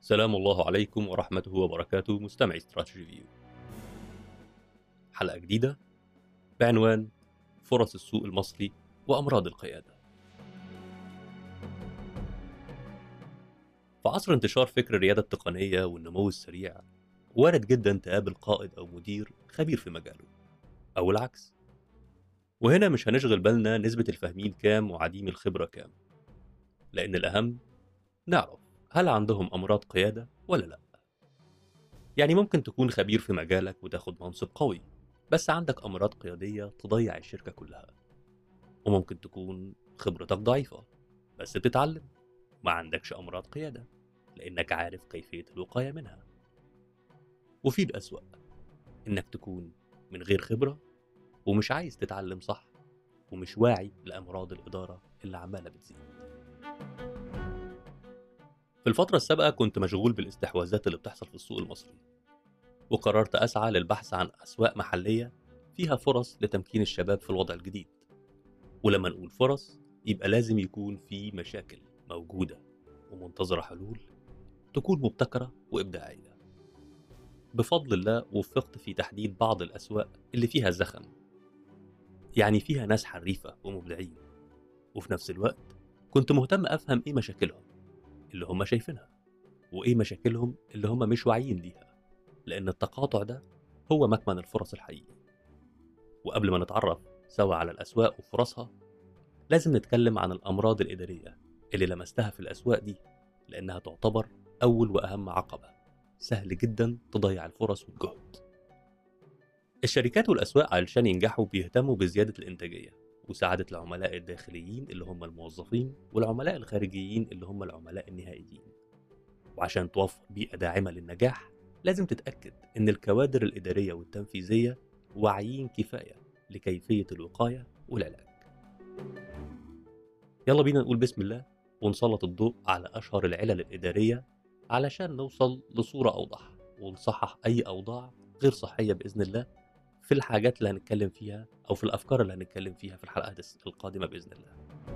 سلام الله عليكم ورحمته وبركاته مستمعي استراتيجي فيو حلقة جديدة بعنوان فرص السوق المصري وأمراض القيادة في عصر انتشار فكر الريادة التقنية والنمو السريع وارد جدا تقابل قائد أو مدير خبير في مجاله أو العكس وهنا مش هنشغل بالنا نسبة الفاهمين كام وعديم الخبرة كام لأن الأهم نعرف هل عندهم أمراض قيادة ولا لأ يعني ممكن تكون خبير في مجالك وتاخد منصب قوي بس عندك أمراض قيادية تضيع الشركة كلها وممكن تكون خبرتك ضعيفة بس بتتعلم ما عندكش أمراض قيادة لأنك عارف كيفية الوقاية منها وفي الأسوأ إنك تكون من غير خبرة ومش عايز تتعلم صح ومش واعي لأمراض الإدارة اللي عمالة بتزيد في الفترة السابقة كنت مشغول بالاستحواذات اللي بتحصل في السوق المصري وقررت أسعى للبحث عن أسواق محلية فيها فرص لتمكين الشباب في الوضع الجديد ولما نقول فرص يبقى لازم يكون في مشاكل موجودة ومنتظرة حلول تكون مبتكرة وإبداعية بفضل الله وفقت في تحديد بعض الأسواق اللي فيها زخم يعني فيها ناس حريفة ومبدعين وفي نفس الوقت كنت مهتم أفهم إيه مشاكلهم اللي هم شايفينها وإيه مشاكلهم اللي هم مش واعيين ليها لأن التقاطع ده هو مكمن الفرص الحقيقي وقبل ما نتعرف سوا على الأسواق وفرصها لازم نتكلم عن الأمراض الإدارية اللي لمستها في الأسواق دي لأنها تعتبر أول وأهم عقبة سهل جدا تضيع الفرص والجهد الشركات والأسواق علشان ينجحوا بيهتموا بزيادة الإنتاجية وسعادة العملاء الداخليين اللي هم الموظفين والعملاء الخارجيين اللي هم العملاء النهائيين وعشان توفر بيئة داعمة للنجاح لازم تتأكد إن الكوادر الإدارية والتنفيذية واعيين كفاية لكيفية الوقاية والعلاج يلا بينا نقول بسم الله ونسلط الضوء على أشهر العلل الإدارية علشان نوصل لصورة أوضح ونصحح أي أوضاع غير صحية بإذن الله في الحاجات اللي هنتكلم فيها أو في الأفكار اللي هنتكلم فيها في الحلقات القادمة بإذن الله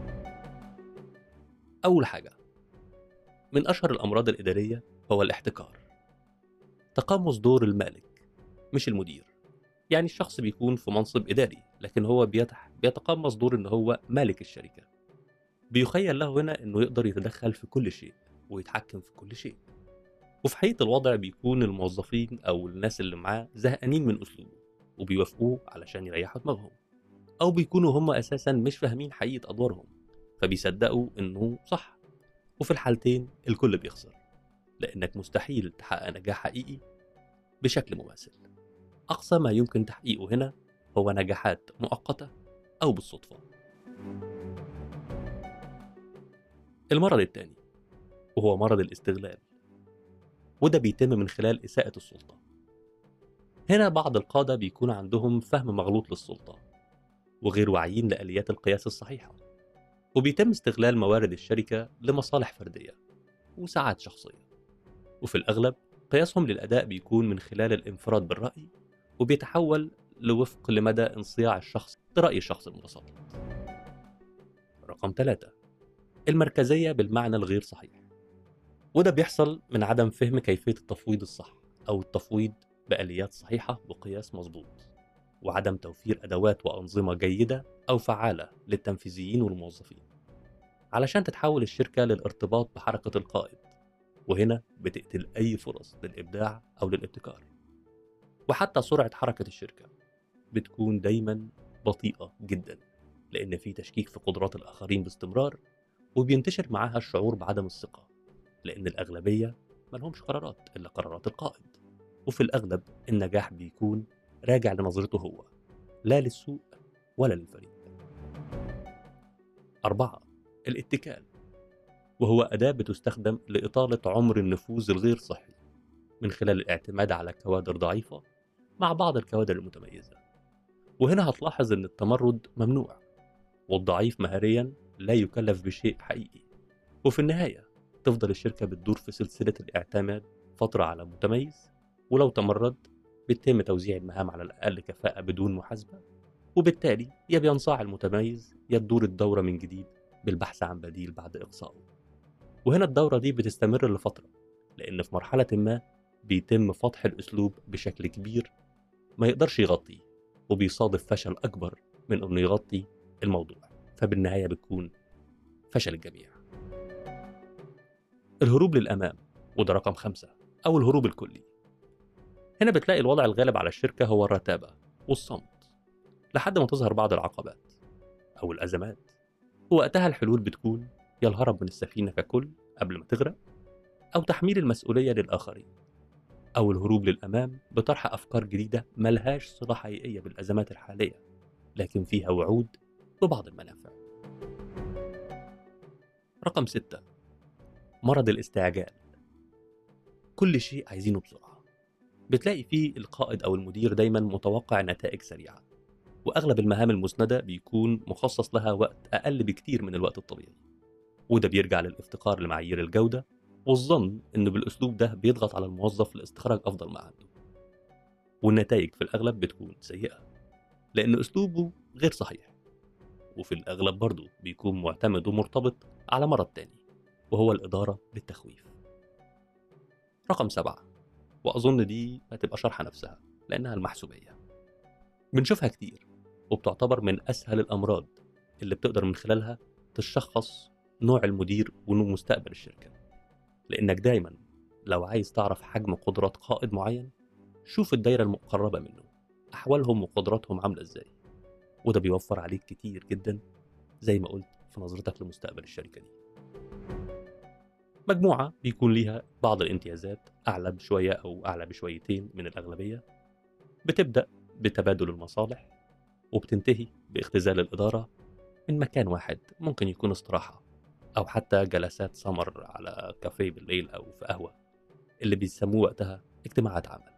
أول حاجة من أشهر الأمراض الإدارية هو الاحتكار تقمص دور المالك مش المدير يعني الشخص بيكون في منصب إداري لكن هو بيتح بيتقمص دور إن هو مالك الشركة بيخيل له هنا إنه يقدر يتدخل في كل شيء ويتحكم في كل شيء وفي حقيقة الوضع بيكون الموظفين أو الناس اللي معاه زهقانين من أسلوبه وبيوافقوه علشان يريحوا دماغهم أو بيكونوا هم أساسا مش فاهمين حقيقة أدوارهم فبيصدقوا إنه صح وفي الحالتين الكل بيخسر لأنك مستحيل تحقق نجاح حقيقي بشكل مماثل أقصى ما يمكن تحقيقه هنا هو نجاحات مؤقتة أو بالصدفة المرض الثاني وهو مرض الاستغلال وده بيتم من خلال إساءة السلطة هنا بعض القادة بيكون عندهم فهم مغلوط للسلطة وغير واعيين لآليات القياس الصحيحة وبيتم استغلال موارد الشركة لمصالح فردية وساعات شخصية وفي الأغلب قياسهم للأداء بيكون من خلال الانفراد بالرأي وبيتحول لوفق لمدى انصياع الشخص لرأي الشخص المتسلط رقم ثلاثة المركزية بالمعنى الغير صحيح وده بيحصل من عدم فهم كيفية التفويض الصح أو التفويض بآليات صحيحة بقياس مظبوط وعدم توفير أدوات وأنظمة جيدة أو فعالة للتنفيذيين والموظفين علشان تتحول الشركة للارتباط بحركة القائد وهنا بتقتل أي فرص للإبداع أو للابتكار وحتى سرعة حركة الشركة بتكون دايما بطيئة جدا لأن في تشكيك في قدرات الآخرين باستمرار وبينتشر معاها الشعور بعدم الثقة لأن الأغلبية ملهمش قرارات إلا قرارات القائد وفي الأغلب النجاح بيكون راجع لنظرته هو لا للسوق ولا للفريق أربعة الاتكال وهو أداة بتستخدم لإطالة عمر النفوذ الغير صحي من خلال الاعتماد على كوادر ضعيفة مع بعض الكوادر المتميزة وهنا هتلاحظ أن التمرد ممنوع والضعيف مهاريا لا يكلف بشيء حقيقي وفي النهاية تفضل الشركة بتدور في سلسلة الاعتماد فترة على متميز ولو تمرد بيتم توزيع المهام على الأقل كفاءة بدون محاسبة وبالتالي يا بينصاع المتميز يا تدور الدورة من جديد بالبحث عن بديل بعد إقصائه وهنا الدورة دي بتستمر لفترة لأن في مرحلة ما بيتم فتح الأسلوب بشكل كبير ما يقدرش يغطيه وبيصادف فشل أكبر من إنه يغطي الموضوع فبالنهاية بتكون فشل الجميع الهروب للأمام وده رقم خمسة أو الهروب الكلي هنا بتلاقي الوضع الغالب على الشركة هو الرتابة والصمت لحد ما تظهر بعض العقبات أو الأزمات ووقتها الحلول بتكون يا الهرب من السفينة ككل قبل ما تغرق أو تحميل المسؤولية للآخرين أو الهروب للأمام بطرح أفكار جديدة ملهاش صلة حقيقية بالأزمات الحالية لكن فيها وعود ببعض المنافع رقم ستة مرض الاستعجال كل شيء عايزينه بسرعة بتلاقي فيه القائد أو المدير دايما متوقع نتائج سريعة وأغلب المهام المسندة بيكون مخصص لها وقت أقل بكتير من الوقت الطبيعي وده بيرجع للافتقار لمعايير الجودة والظن إنه بالأسلوب ده بيضغط على الموظف لاستخراج أفضل ما عنده والنتائج في الأغلب بتكون سيئة لأن أسلوبه غير صحيح وفي الأغلب برضه بيكون معتمد ومرتبط على مرض تاني وهو الإدارة بالتخويف رقم سبعة وأظن دي هتبقى شرحة نفسها لأنها المحسوبية بنشوفها كتير وبتعتبر من أسهل الأمراض اللي بتقدر من خلالها تشخص نوع المدير ومستقبل الشركة لأنك دايما لو عايز تعرف حجم قدرات قائد معين شوف الدايرة المقربة منه أحوالهم وقدراتهم عاملة إزاي وده بيوفر عليك كتير جدا زي ما قلت في نظرتك لمستقبل الشركة دي مجموعة بيكون ليها بعض الامتيازات أعلى بشوية أو أعلى بشويتين من الأغلبية بتبدأ بتبادل المصالح وبتنتهي باختزال الإدارة من مكان واحد ممكن يكون استراحة أو حتى جلسات سمر على كافيه بالليل أو في قهوة اللي بيسموه وقتها اجتماعات عمل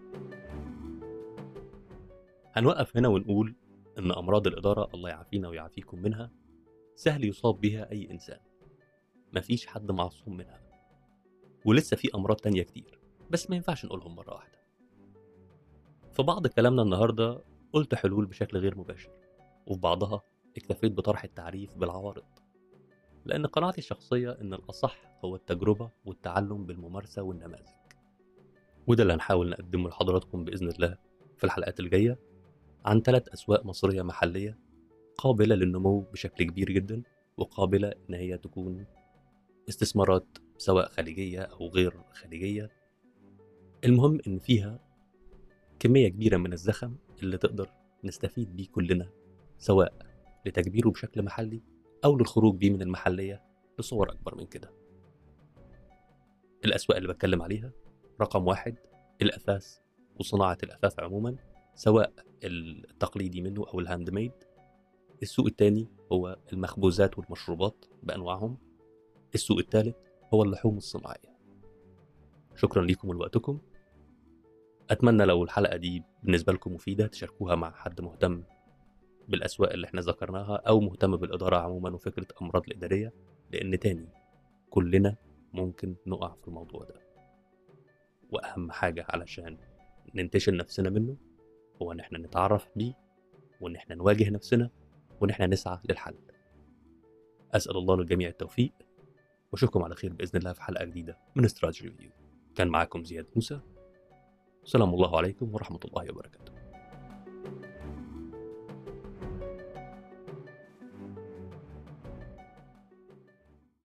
هنوقف هنا ونقول إن أمراض الإدارة الله يعافينا ويعافيكم منها سهل يصاب بها أي إنسان مفيش حد معصوم منها ولسه في أمراض تانية كتير بس ما ينفعش نقولهم مرة واحدة في بعض كلامنا النهاردة قلت حلول بشكل غير مباشر وفي بعضها اكتفيت بطرح التعريف بالعوارض لأن قناعتي الشخصية إن الأصح هو التجربة والتعلم بالممارسة والنماذج وده اللي هنحاول نقدمه لحضراتكم بإذن الله في الحلقات الجاية عن ثلاث أسواق مصرية محلية قابلة للنمو بشكل كبير جدا وقابلة إن هي تكون استثمارات سواء خليجية أو غير خليجية المهم إن فيها كمية كبيرة من الزخم اللي تقدر نستفيد بيه كلنا سواء لتكبيره بشكل محلي أو للخروج بيه من المحلية لصور أكبر من كده الأسواق اللي بتكلم عليها رقم واحد الأثاث وصناعة الأثاث عموما سواء التقليدي منه أو الهاند ميد السوق الثاني هو المخبوزات والمشروبات بأنواعهم السوق الثالث هو اللحوم الصناعية شكرا لكم ولوقتكم أتمنى لو الحلقة دي بالنسبة لكم مفيدة تشاركوها مع حد مهتم بالأسواق اللي احنا ذكرناها أو مهتم بالإدارة عموما وفكرة أمراض الإدارية لأن تاني كلنا ممكن نقع في الموضوع ده وأهم حاجة علشان ننتشل نفسنا منه هو إن احنا نتعرف بيه وإن احنا نواجه نفسنا وإن احنا نسعى للحل أسأل الله للجميع التوفيق وأشوفكم على خير بإذن الله في حلقة جديدة من استراتيجي ريفيو كان معاكم زياد موسى سلام الله عليكم ورحمة الله وبركاته